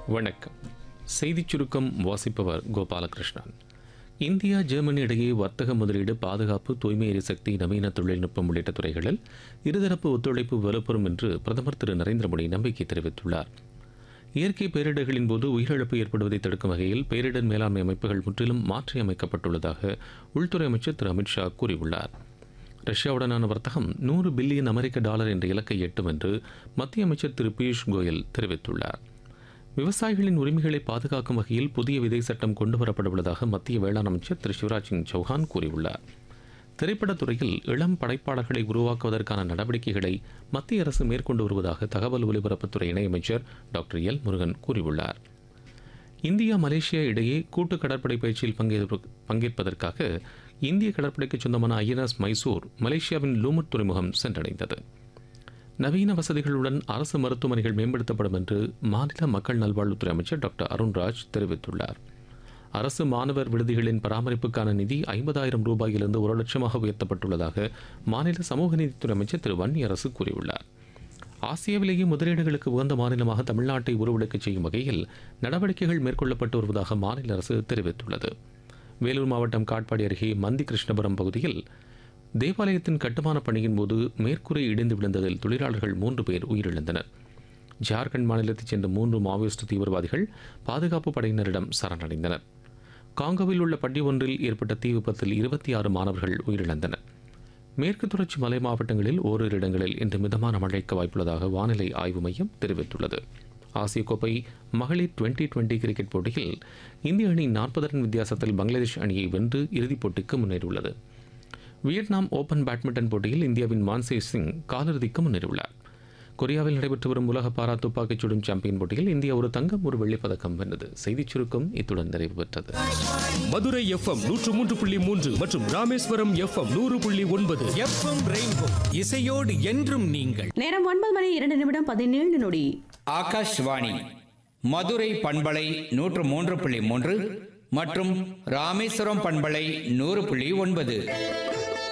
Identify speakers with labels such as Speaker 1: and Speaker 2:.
Speaker 1: வணக்கம் செய்திச் சுருக்கம் வாசிப்பவர் கோபாலகிருஷ்ணன் இந்தியா ஜெர்மனி இடையே வர்த்தக முதலீடு பாதுகாப்பு தூய்மை எரிசக்தி நவீன தொழில்நுட்பம் உள்ளிட்ட துறைகளில் இருதரப்பு ஒத்துழைப்பு வலுப்பெறும் என்று பிரதமர் திரு நரேந்திர மோடி நம்பிக்கை தெரிவித்துள்ளார் இயற்கை பேரிடர்களின் போது உயிரிழப்பு ஏற்படுவதை தடுக்கும் வகையில் பேரிடர் மேலாண்மை அமைப்புகள் முற்றிலும் மாற்றியமைக்கப்பட்டுள்ளதாக உள்துறை அமைச்சர் திரு அமித்ஷா கூறியுள்ளார் ரஷ்யாவுடனான வர்த்தகம் நூறு பில்லியன் அமெரிக்க டாலர் என்ற இலக்கை எட்டும் என்று மத்திய அமைச்சர் திரு பியூஷ் கோயல் தெரிவித்துள்ளார் விவசாயிகளின் உரிமைகளை பாதுகாக்கும் வகையில் புதிய விதை சட்டம் கொண்டுவரப்பட உள்ளதாக மத்திய வேளாண் அமைச்சர் திரு சிவராஜ் சிங் சௌஹான் கூறியுள்ளார் திரைப்படத் துறையில் இளம் படைப்பாளர்களை உருவாக்குவதற்கான நடவடிக்கைகளை மத்திய அரசு மேற்கொண்டு வருவதாக தகவல் ஒலிபரப்புத்துறை இணையமைச்சர் டாக்டர் எல் முருகன் கூறியுள்ளார் இந்தியா மலேசியா இடையே கூட்டு கடற்படை பயிற்சியில் பங்கேற்ப- பங்கேற்பதற்காக இந்திய கடற்படைக்கு சொந்தமான ஐஎன்எஸ் மைசூர் மலேசியாவின் லூமுட் துறைமுகம் சென்றடைந்தது நவீன வசதிகளுடன் அரசு மருத்துவமனைகள் மேம்படுத்தப்படும் என்று மாநில மக்கள் நல்வாழ்வுத்துறை அமைச்சர் டாக்டர் அருண்ராஜ் தெரிவித்துள்ளார் அரசு மாணவர் விடுதிகளின் பராமரிப்புக்கான நிதி ஐம்பதாயிரம் ரூபாயிலிருந்து ஒரு லட்சமாக உயர்த்தப்பட்டுள்ளதாக மாநில சமூக நீதித்துறை அமைச்சர் திரு வன்னி அரசு கூறியுள்ளார் ஆசியாவிலேயே முதலீடுகளுக்கு உகந்த மாநிலமாக தமிழ்நாட்டை உருவெடுக்கச் செய்யும் வகையில் நடவடிக்கைகள் மேற்கொள்ளப்பட்டு வருவதாக மாநில அரசு தெரிவித்துள்ளது வேலூர் மாவட்டம் காட்பாடி அருகே மந்தி கிருஷ்ணபுரம் பகுதியில் தேவாலயத்தின் கட்டுமான பணியின் போது மேற்கூரை இடிந்து விழுந்ததில் தொழிலாளர்கள் மூன்று பேர் உயிரிழந்தனர் ஜார்க்கண்ட் மாநிலத்தைச் சேர்ந்த மூன்று மாவோயிஸ்ட் தீவிரவாதிகள் பாதுகாப்பு படையினரிடம் சரணடைந்தனர் காங்கோவில் உள்ள பள்ளி ஒன்றில் ஏற்பட்ட தீ விபத்தில் இருபத்தி ஆறு மாணவர்கள் உயிரிழந்தனர் மேற்கு தொடர்ச்சி மலை மாவட்டங்களில் ஓரிரு இடங்களில் இன்று மிதமான மழைக்கு வாய்ப்புள்ளதாக வானிலை ஆய்வு மையம் தெரிவித்துள்ளது ஆசிய கோப்பை மகளிர் டுவெண்டி டுவெண்டி கிரிக்கெட் போட்டியில் இந்திய அணி நாற்பது ரன் வித்தியாசத்தில் பங்களாதேஷ் அணியை வென்று இறுதிப் போட்டிக்கு முன்னேறியுள்ளது வியட்நாம் ஓபன் பேட்மிண்டன் போட்டியில் இந்தியாவின் மான்சே சிங் காலிறுதிக்கு முன்னேறியுள்ளார் கொரியாவில் நடைபெற்று வரும் உலக பாரா துப்பாக்கிச் சுடும் சாம்பியன் போட்டியில் இந்தியா ஒரு தங்கம் ஒரு வெள்ளிப் பதக்கம் வென்றது செய்திச் சுருக்கம் இத்துடன் நிறைவு பெற்றது
Speaker 2: மதுரை எஃப்எம் நூற்று மூன்று புள்ளி மூன்று மற்றும் ராமேஸ்வரம் எஃப்எம் நூறு புள்ளி ஒன்பது
Speaker 3: எஃப்எம் ரெயின்போ இசையோடு என்றும் நீங்கள்
Speaker 4: நேரம் ஒன்பது மணி இரண்டு நிமிடம் பதினேழு நொடி
Speaker 5: ஆகாஷ்வாணி மதுரை பண்பலை நூற்று மூன்று புள்ளி மூன்று மற்றும் ராமேஸ்வரம் பண்பலை நூறு புள்ளி ஒன்பது